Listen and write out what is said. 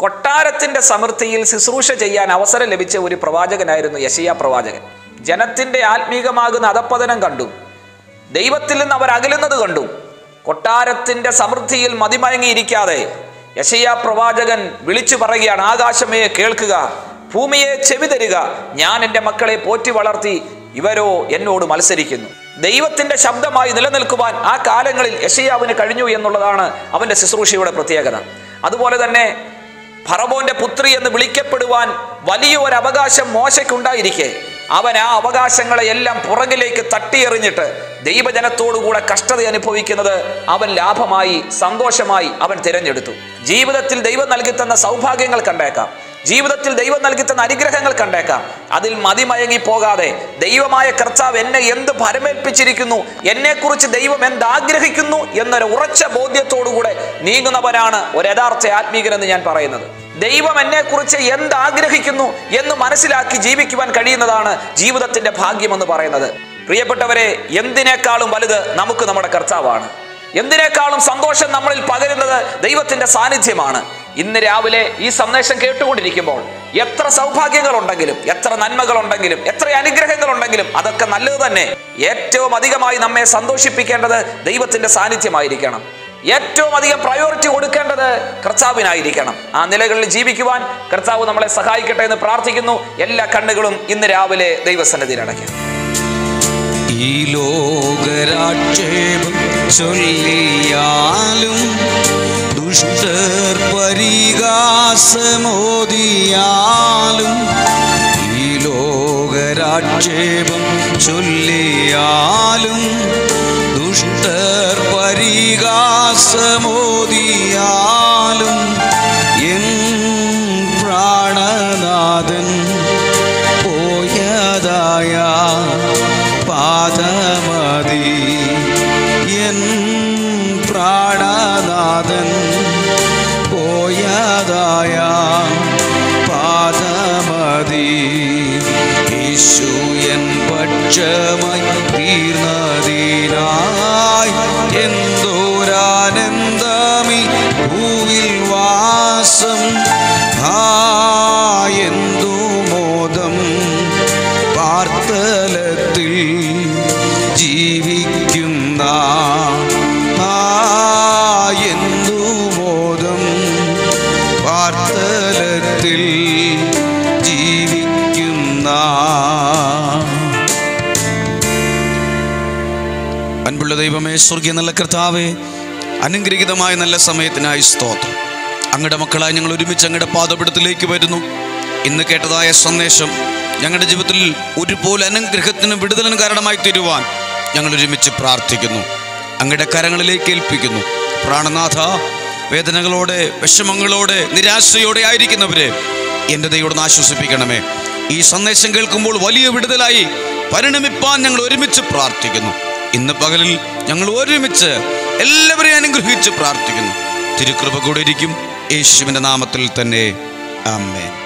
കൊട്ടാരത്തിന്റെ സമൃദ്ധിയിൽ ശുശ്രൂഷ ചെയ്യാൻ അവസരം ലഭിച്ച ഒരു പ്രവാചകനായിരുന്നു യശയ പ്രവാചകൻ ജനത്തിന്റെ ആത്മീകമാകുന്ന അധപ്പതനം കണ്ടു ദൈവത്തിൽ നിന്ന് അവർ അകലുന്നത് കണ്ടു കൊട്ടാരത്തിന്റെ സമൃദ്ധിയിൽ മതിമയങ്ങിയിരിക്കാതെ യശയ പ്രവാചകൻ വിളിച്ചു പറയുകയാണ് ആകാശമേ കേൾക്കുക ഭൂമിയെ ചെവി തരിക ഞാൻ എൻ്റെ മക്കളെ പോറ്റി വളർത്തി ഇവരോ എന്നോട് മത്സരിക്കുന്നു ദൈവത്തിന്റെ ശബ്ദമായി നിലനിൽക്കുവാൻ ആ കാലങ്ങളിൽ യശയാവിന് കഴിഞ്ഞു എന്നുള്ളതാണ് അവന്റെ ശുശ്രൂഷയുടെ പ്രത്യേകത അതുപോലെ തന്നെ ഫറവോന്റെ പുത്രി എന്ന് വിളിക്കപ്പെടുവാൻ വലിയൊരു അവകാശം മോശയ്ക്കുണ്ടായിരിക്കെ അവൻ ആ അവകാശങ്ങളെ എല്ലാം പുറകിലേക്ക് തട്ടിയെറിഞ്ഞിട്ട് ദൈവജനത്തോടുകൂടെ കഷ്ടത അനുഭവിക്കുന്നത് അവൻ ലാഭമായി സന്തോഷമായി അവൻ തിരഞ്ഞെടുത്തു ജീവിതത്തിൽ ദൈവം നൽകി തന്ന സൗഭാഗ്യങ്ങൾ കണ്ടേക്കാം ജീവിതത്തിൽ ദൈവം നൽകി തന്ന അനുഗ്രഹങ്ങൾ കണ്ടേക്കാം അതിൽ മതിമയങ്ങി പോകാതെ ദൈവമായ കർത്താവ് എന്നെ എന്ത് ഭരമേൽപ്പിച്ചിരിക്കുന്നു എന്നെക്കുറിച്ച് ദൈവം എന്ത് ആഗ്രഹിക്കുന്നു എന്നൊരു ഉറച്ച ബോധ്യത്തോടുകൂടെ നീങ്ങുന്നവനാണ് ഒരു യഥാർത്ഥ ആത്മീകനെന്ന് ഞാൻ പറയുന്നത് ദൈവം എന്നെക്കുറിച്ച് എന്ത് ആഗ്രഹിക്കുന്നു എന്ന് മനസ്സിലാക്കി ജീവിക്കുവാൻ കഴിയുന്നതാണ് ജീവിതത്തിന്റെ ഭാഗ്യമെന്ന് പറയുന്നത് പ്രിയപ്പെട്ടവരെ എന്തിനേക്കാളും വലുത് നമുക്ക് നമ്മുടെ കർത്താവാണ് എന്തിനേക്കാളും സന്തോഷം നമ്മളിൽ പകരുന്നത് ദൈവത്തിന്റെ സാന്നിധ്യമാണ് ഇന്ന് രാവിലെ ഈ സന്ദേശം കേട്ടുകൊണ്ടിരിക്കുമ്പോൾ എത്ര സൗഭാഗ്യങ്ങൾ ഉണ്ടെങ്കിലും എത്ര നന്മകൾ ഉണ്ടെങ്കിലും എത്ര അനുഗ്രഹങ്ങൾ ഉണ്ടെങ്കിലും അതൊക്കെ നല്ലത് തന്നെ ഏറ്റവും അധികമായി നമ്മെ സന്തോഷിപ്പിക്കേണ്ടത് ദൈവത്തിന്റെ സാന്നിധ്യമായിരിക്കണം ഏറ്റവും അധികം പ്രയോറിറ്റി കൊടുക്കേണ്ടത് കർത്താവിനായിരിക്കണം ആ നിലകളിൽ ജീവിക്കുവാൻ കർത്താവ് നമ്മളെ സഹായിക്കട്ടെ എന്ന് പ്രാർത്ഥിക്കുന്നു എല്ലാ കണ്ണുകളും ഇന്ന് രാവിലെ ദൈവസന്നിധിയിൽ അടയ്ക്കും ഈ ലോകരാക്ഷേപം ചൊല്ലിയാലും ദുഷ്ടർ പരിഹാസമോദിയാലും ഈ ലോകരാക്ഷേപം ചൊല്ലിയാലും ദുഷ്ടർ പരിഹാസമോദിയാലും എൻ പ്രാണനാഥൻ പോയതായ പാദമതി എൻ പ്രാണനാഥൻ പോയതായ പാദമതി യേശു എൻ പക്ഷമായി തീർന്നതിനായി എന്തോരാനന്ദമി ഭൂവിൽ വാസം ആ എന്തു മോദം പാർത്തലത്തിൽ ജീവിക്കുന്ന ആ എന്തു മോദം പാർത്തലത്തിൽ ജീവിക്കുന്ന അൻപുള്ള ദൈവമേ സ്വർഗീയ നല്ല കർത്താവേ അനുഗ്രഹീതമായ നല്ല സമയത്തിനായി സ്തോത്രം അങ്ങയുടെ മക്കളായി ഞങ്ങൾ ഒരുമിച്ച് അങ്ങയുടെ പാദപിടത്തിലേക്ക് വരുന്നു ഇന്ന് കേട്ടതായ സന്ദേശം ഞങ്ങളുടെ ജീവിതത്തിൽ ഒരുപോലെ അനുഗ്രഹത്തിനും വിടുതലിനും കാരണമായി തീരുവാൻ ഞങ്ങൾ ഒരുമിച്ച് പ്രാർത്ഥിക്കുന്നു അങ്ങയുടെ കരങ്ങളിലേക്ക് ഏൽപ്പിക്കുന്നു പ്രാണനാഥ വേദനകളോടെ വിഷമങ്ങളോടെ നിരാശയോടെ ആയിരിക്കുന്നവരെ എൻ്റെ ദൈവം ആശ്വസിപ്പിക്കണമേ ഈ സന്ദേശം കേൾക്കുമ്പോൾ വലിയ വിടുതലായി പരിണമിപ്പാൻ ഞങ്ങൾ ഒരുമിച്ച് പ്രാർത്ഥിക്കുന്നു ഇന്ന് പകലിൽ ഞങ്ങൾ ഒരുമിച്ച് എല്ലാവരെയും അനുഗ്രഹിച്ച് പ്രാർത്ഥിക്കുന്നു തിരുകൃപ കൂടെ ഇരിക്കും യേശുവിൻ്റെ നാമത്തിൽ തന്നെ ആമേൻ